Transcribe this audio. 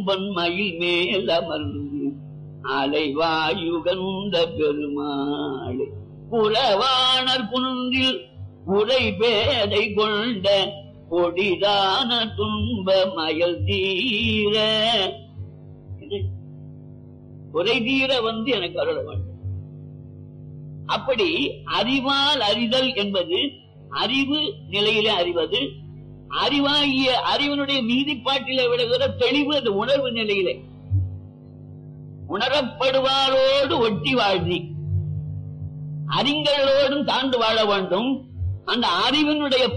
பொன்மயில் மேல் அமர்ந்து அலைவாயுகந்த பெருமாளே புறவாணர் குன்றில் உரை பேதை கொண்ட கொடிதான துன்ப மயல் தீர இது குறை தீர வந்து எனக்கு அருள வேண்டும் அப்படி அறிவால் அறிதல் என்பது அறிவு நிலையிலே அறிவது அறிவாகிய அறிவனுடைய மீதிப்பாட்டிலே விடுகிற தெளிவு அந்த உணர்வு நிலையிலே உணரப்படுவாரோடு ஒட்டி வாழ்ந்தி அறிஞர்களோடும் தாண்டு வாழ வேண்டும் அந்த அறிவினுடைய